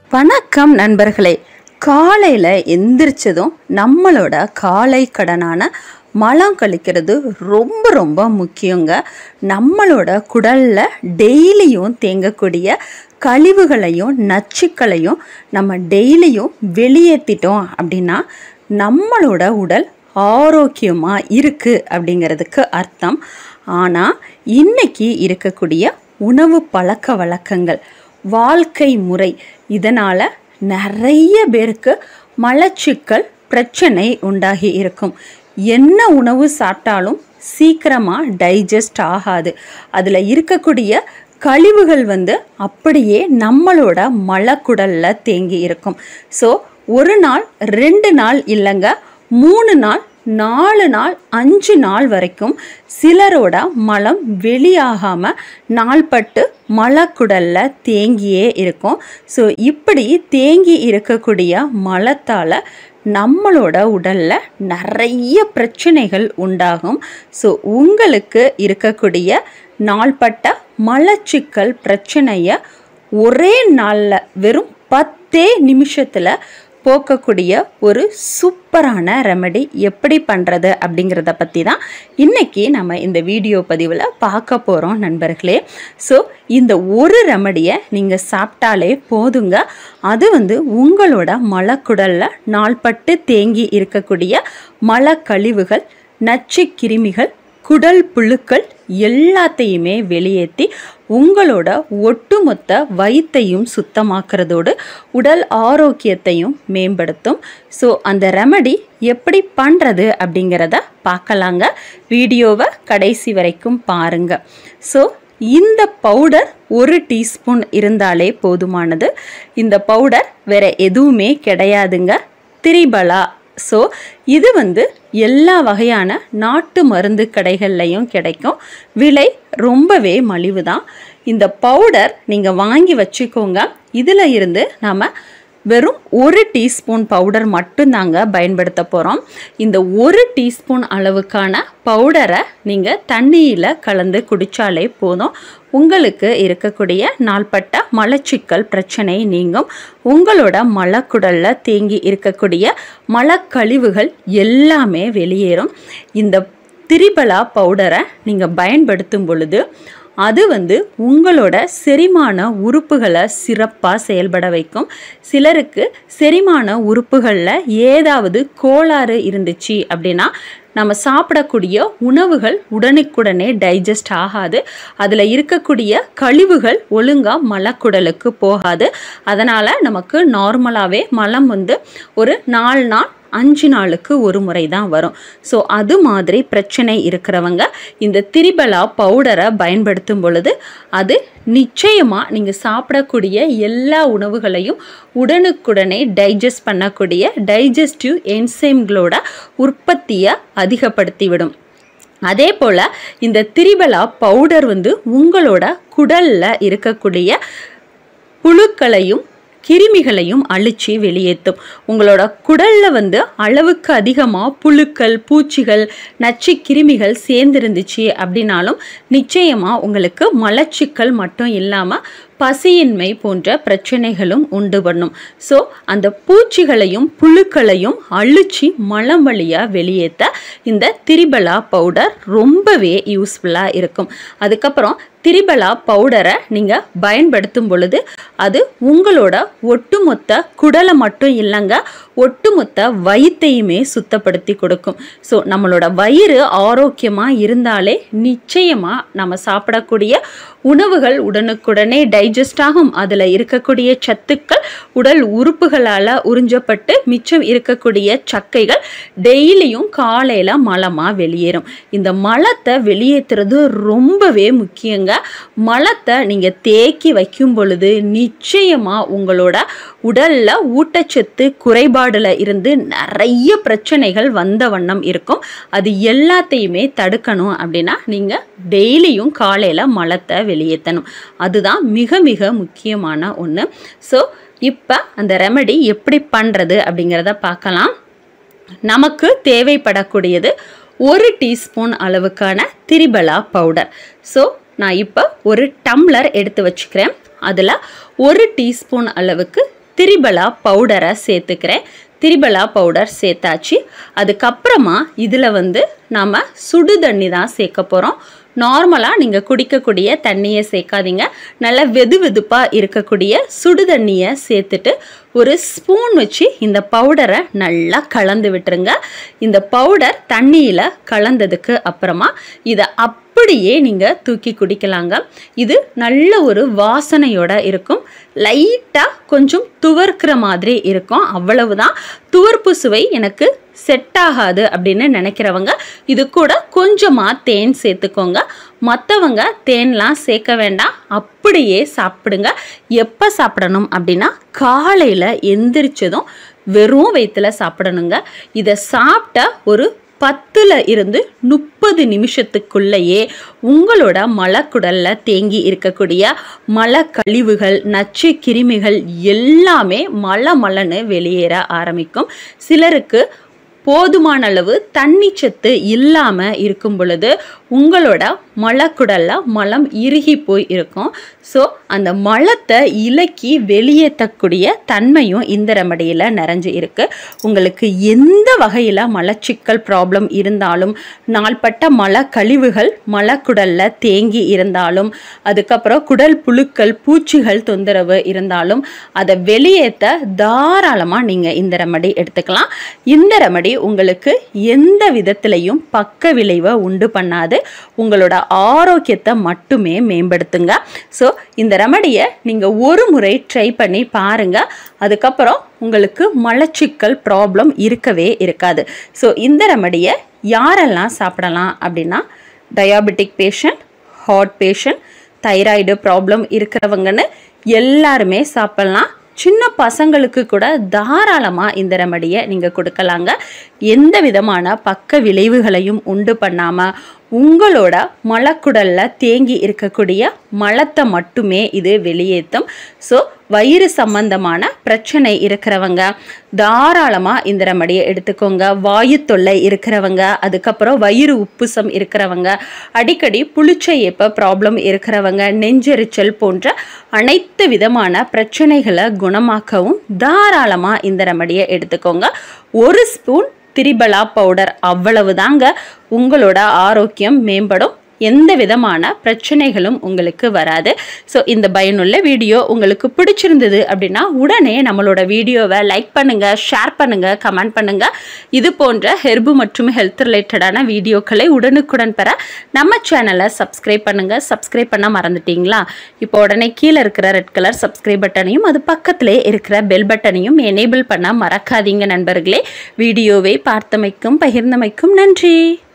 வணக்கம் நண்பர்களே காலையில் எந்திரிச்சதும் நம்மளோட காலை கடனான மலம் கழிக்கிறது ரொம்ப ரொம்ப முக்கியங்க நம்மளோட குடலில் டெய்லியும் தேங்கக்கூடிய கழிவுகளையும் நச்சுக்களையும் நம்ம டெய்லியும் வெளியேற்றிட்டோம் அப்படின்னா நம்மளோட உடல் ஆரோக்கியமாக இருக்குது அப்படிங்கிறதுக்கு அர்த்தம் ஆனால் இன்னைக்கு இருக்கக்கூடிய உணவு பழக்க வழக்கங்கள் வாழ்க்கை முறை இதனால் நிறைய பேருக்கு மலச்சிக்கல் பிரச்சனை உண்டாகி இருக்கும் என்ன உணவு சாப்பிட்டாலும் சீக்கிரமாக டைஜஸ்ட் ஆகாது அதில் இருக்கக்கூடிய கழிவுகள் வந்து அப்படியே நம்மளோட மலக்குடலில் தேங்கி இருக்கும் ஸோ ஒரு நாள் ரெண்டு நாள் இல்லைங்க மூணு நாள் நாலு நாள் அஞ்சு நாள் வரைக்கும் சிலரோட மலம் வெளியாகாமல் நாள்பட்டு மலக்குடலில் தேங்கியே இருக்கும் ஸோ இப்படி தேங்கி இருக்கக்கூடிய மலத்தால் நம்மளோட உடலில் நிறைய பிரச்சனைகள் உண்டாகும் ஸோ உங்களுக்கு இருக்கக்கூடிய நாள்பட்ட மலச்சிக்கல் பிரச்சனையை ஒரே நாளில் வெறும் பத்தே நிமிஷத்தில் போக்கக்கூடிய ஒரு சூப்பரான ரெமெடி எப்படி பண்ணுறது அப்படிங்கிறத பற்றி தான் இன்றைக்கி நம்ம இந்த வீடியோ பதிவில் பார்க்க போகிறோம் நண்பர்களே ஸோ இந்த ஒரு ரெமடியை நீங்கள் சாப்பிட்டாலே போதுங்க அது வந்து உங்களோட மலக்குடலில் நாள்பட்டு தேங்கி இருக்கக்கூடிய மலக்கழிவுகள் நச்சு கிருமிகள் குடல் புழுக்கள் எல்லாத்தையுமே வெளியேற்றி உங்களோட ஒட்டுமொத்த வயிற்றையும் சுத்தமாக்குறதோடு உடல் ஆரோக்கியத்தையும் மேம்படுத்தும் ஸோ அந்த ரெமடி எப்படி பண்ணுறது அப்படிங்கிறத பார்க்கலாங்க வீடியோவை கடைசி வரைக்கும் பாருங்கள் ஸோ இந்த பவுடர் ஒரு டீஸ்பூன் இருந்தாலே போதுமானது இந்த பவுடர் வேற எதுவுமே கிடையாதுங்க திரிபலா ஸோ இது வந்து எல்லா வகையான நாட்டு மருந்து கடைகள்லையும் கிடைக்கும் விலை ரொம்பவே மலிவு தான் இந்த பவுடர் நீங்கள் வாங்கி வச்சுக்கோங்க இதில் இருந்து நம்ம வெறும் ஒரு டீஸ்பூன் பவுடர் மட்டும்தாங்க பயன்படுத்த போகிறோம் இந்த ஒரு டீஸ்பூன் அளவுக்கான பவுடரை நீங்கள் தண்ணியில் கலந்து குடித்தாலே போதும் உங்களுக்கு இருக்கக்கூடிய நாள்பட்ட மலச்சிக்கல் பிரச்சனை நீங்கும் உங்களோட மலக்குடலில் தேங்கி இருக்கக்கூடிய மலக்கழிவுகள் எல்லாமே வெளியேறும் இந்த திரிபலா பவுடரை நீங்கள் பயன்படுத்தும் பொழுது அது வந்து உங்களோட செரிமான உறுப்புகளை சிறப்பாக செயல்பட வைக்கும் சிலருக்கு செரிமான உறுப்புகளில் ஏதாவது கோளாறு இருந்துச்சு அப்படின்னா நம்ம சாப்பிடக்கூடிய உணவுகள் உடனுக்குடனே டைஜஸ்ட் ஆகாது அதில் இருக்கக்கூடிய கழிவுகள் ஒழுங்காக மலக்குடலுக்கு போகாது அதனால் நமக்கு நார்மலாகவே மலம் வந்து ஒரு நாலு நாள் அஞ்சு நாளுக்கு ஒரு முறை தான் வரும் ஸோ அது மாதிரி பிரச்சனை இருக்கிறவங்க இந்த திரிபலா பவுடரை பயன்படுத்தும் பொழுது அது நிச்சயமாக நீங்கள் சாப்பிடக்கூடிய எல்லா உணவுகளையும் உடனுக்குடனே டைஜஸ்ட் பண்ணக்கூடிய டைஜஸ்டிவ் என்சைம்களோட உற்பத்தியை அதிகப்படுத்திவிடும் அதே போல் இந்த திரிபலா பவுடர் வந்து உங்களோட குடலில் இருக்கக்கூடிய புழுக்களையும் கிருமிகளையும் அழிச்சு வெளியேற்றும் உங்களோட குடலில் வந்து அளவுக்கு அதிகமாக புழுக்கள் பூச்சிகள் நச்சு கிருமிகள் சேர்ந்துருந்துச்சு அப்படின்னாலும் நிச்சயமாக உங்களுக்கு மலச்சிக்கல் மட்டும் இல்லாமல் பசியின்மை போன்ற பிரச்சனைகளும் உண்டு பண்ணும் ஸோ அந்த பூச்சிகளையும் புழுக்களையும் அழிச்சு மலம் வழியாக வெளியேற்ற இந்த திரிபலா பவுடர் ரொம்பவே யூஸ்ஃபுல்லாக இருக்கும் அதுக்கப்புறம் திரிபலா பவுடரை நீங்கள் பயன்படுத்தும் பொழுது அது உங்களோட ஒட்டுமொத்த குடலை மட்டும் இல்லைங்க ஒட்டுமொத்த வயிற்றையுமே சுத்தப்படுத்தி கொடுக்கும் ஸோ நம்மளோட வயிறு ஆரோக்கியமாக இருந்தாலே நிச்சயமாக நம்ம சாப்பிடக்கூடிய உணவுகள் உடனுக்குடனே டைஜஸ்ட் ஆகும் அதில் இருக்கக்கூடிய சத்துக்கள் உடல் உறுப்புகளால் உறிஞ்சப்பட்டு மிச்சம் இருக்கக்கூடிய சக்கைகள் டெய்லியும் காலையில் மலமாக வெளியேறும் இந்த மலத்தை வெளியேற்றுறது ரொம்பவே முக்கியங்க மலத்தை நீங்கள் தேக்கி வைக்கும் பொழுது நிச்சயமாக உங்களோட உடலில் ஊட்டச்சத்து குறைபாடில் இருந்து நிறைய பிரச்சனைகள் வந்த வண்ணம் இருக்கும் அது எல்லாத்தையுமே தடுக்கணும் அப்படின்னா நீங்கள் டெய்லியும் காலையில் மலத்தை வெளியேற்றணும் அதுதான் மிக மிக முக்கியமான ஒன்று ஸோ இப்போ அந்த ரெமெடி எப்படி பண்ணுறது அப்படிங்கிறத பார்க்கலாம் நமக்கு தேவைப்படக்கூடியது ஒரு டீஸ்பூன் அளவுக்கான திரிபலா பவுடர் ஸோ நான் இப்போ ஒரு டம்ளர் எடுத்து வச்சுக்கிறேன் அதில் ஒரு டீஸ்பூன் அளவுக்கு திரிபலா பவுடரை சேர்த்துக்கிறேன் திரிபலா பவுடர் சேர்த்தாச்சு அதுக்கப்புறமா இதில் வந்து நாம் சுடு தண்ணி தான் சேர்க்க போகிறோம் நார்மலாக நீங்கள் குடிக்கக்கூடிய தண்ணியை சேர்க்காதீங்க நல்ல வெது வெதுப்பாக இருக்கக்கூடிய சுடு தண்ணியை சேர்த்துட்டு ஒரு ஸ்பூன் வச்சு இந்த பவுடரை நல்லா கலந்து விட்டுருங்க இந்த பவுடர் தண்ணியில் கலந்ததுக்கு அப்புறமா இதை அப்படியே நீங்கள் தூக்கி குடிக்கலாங்க இது நல்ல ஒரு வாசனையோட இருக்கும் லைட்டாக கொஞ்சம் துவர்க்கிற மாதிரி இருக்கும் அவ்வளவுதான் துவர்ப்பு சுவை எனக்கு செட் ஆகாது அப்படின்னு நினைக்கிறவங்க இது கூட கொஞ்சமாக தேன் சேர்த்துக்கோங்க மற்றவங்க தேன்லாம் சேர்க்க வேண்டாம் அப்படியே சாப்பிடுங்க எப்போ சாப்பிடணும் அப்படின்னா காலையில் எந்திரிச்சதும் வெறும் வயிற்றில் சாப்பிடணுங்க இதை சாப்பிட்ட ஒரு பத்தில் இருந்து முப்பது நிமிஷத்துக்குள்ளேயே உங்களோட மலக்குடலில் தேங்கி இருக்கக்கூடிய மல கழிவுகள் நச்சு கிருமிகள் எல்லாமே மல மலன்னு வெளியேற ஆரம்பிக்கும் சிலருக்கு போதுமான அளவு தண்ணி சத்து இல்லாமல் இருக்கும் பொழுது உங்களோட மலக்குடலில் மலம் இறுகி போய் இருக்கும் ஸோ அந்த மலத்தை இலக்கி வெளியேற்றக்கூடிய தன்மையும் இந்த ரெமடியில் நிறைஞ்சு இருக்கு உங்களுக்கு எந்த வகையில் மலச்சிக்கல் ப்ராப்ளம் இருந்தாலும் நாள்பட்ட மல கழிவுகள் மலக்குடலில் தேங்கி இருந்தாலும் அதுக்கப்புறம் குடல் புழுக்கள் பூச்சிகள் தொந்தரவு இருந்தாலும் அதை வெளியேற்ற தாராளமாக நீங்கள் இந்த ரெமடி எடுத்துக்கலாம் இந்த ரெமடி உங்களுக்கு எந்த விதத்திலையும் பக்க விளைவை உண்டு பண்ணாது உங்களோட ஆரோக்கியத்தை மட்டுமே மேம்படுத்துங்க ஸோ இந்த ரெமடியை நீங்கள் ஒரு முறை ட்ரை பண்ணி பாருங்கள் அதுக்கப்புறம் உங்களுக்கு மலச்சிக்கல் ப்ராப்ளம் இருக்கவே இருக்காது ஸோ இந்த ரெமடியை யாரெல்லாம் சாப்பிடலாம் அப்படின்னா diabetic patient heart patient thyroid problem இருக்கிறவங்கன்னு எல்லாருமே சாப்பிட்லாம் சின்ன பசங்களுக்கு கூட தாராளமாக இந்த ரெமடியை நீங்கள் கொடுக்கலாங்க எந்த விதமான பக்க விளைவுகளையும் உண்டு பண்ணாமல் உங்களோட மலக்குடலில் தேங்கி இருக்கக்கூடிய மலத்தை மட்டுமே இது வெளியேற்றும் ஸோ வயிறு சம்பந்தமான பிரச்சனை இருக்கிறவங்க தாராளமாக இந்த ரெமடியை எடுத்துக்கோங்க வாயு தொல்லை இருக்கிறவங்க அதுக்கப்புறம் வயிறு உப்புசம் இருக்கிறவங்க அடிக்கடி புளிச்ச ஏப்ப ப்ராப்ளம் இருக்கிறவங்க நெஞ்செரிச்சல் போன்ற அனைத்து விதமான பிரச்சனைகளை குணமாக்கவும் தாராளமாக இந்த ரெமடியை எடுத்துக்கோங்க ஒரு ஸ்பூன் திரிபலா பவுடர் அவ்வளவுதாங்க உங்களோட ஆரோக்கியம் மேம்படும் எந்த விதமான பிரச்சனைகளும் உங்களுக்கு வராது ஸோ இந்த பயனுள்ள வீடியோ உங்களுக்கு பிடிச்சிருந்தது அப்படின்னா உடனே நம்மளோட வீடியோவை லைக் பண்ணுங்க ஷேர் பண்ணுங்க கமெண்ட் பண்ணுங்க இது போன்ற ஹெர்பு மற்றும் ஹெல்த் ரிலேட்டடான வீடியோக்களை உடனுக்குடன் பெற நம்ம சேனலை சப்ஸ்கிரைப் பண்ணுங்க சப்ஸ்கிரைப் பண்ண மறந்துட்டீங்களா இப்போ உடனே கீழே இருக்கிற ரெட் கலர் சப்ஸ்கிரைப் பட்டனையும் அது பக்கத்திலே இருக்கிற பெல் பட்டனையும் எனேபிள் பண்ண மறக்காதீங்க நண்பர்களே வீடியோவை பார்த்தமைக்கும் பகிர்ந்தமைக்கும் நன்றி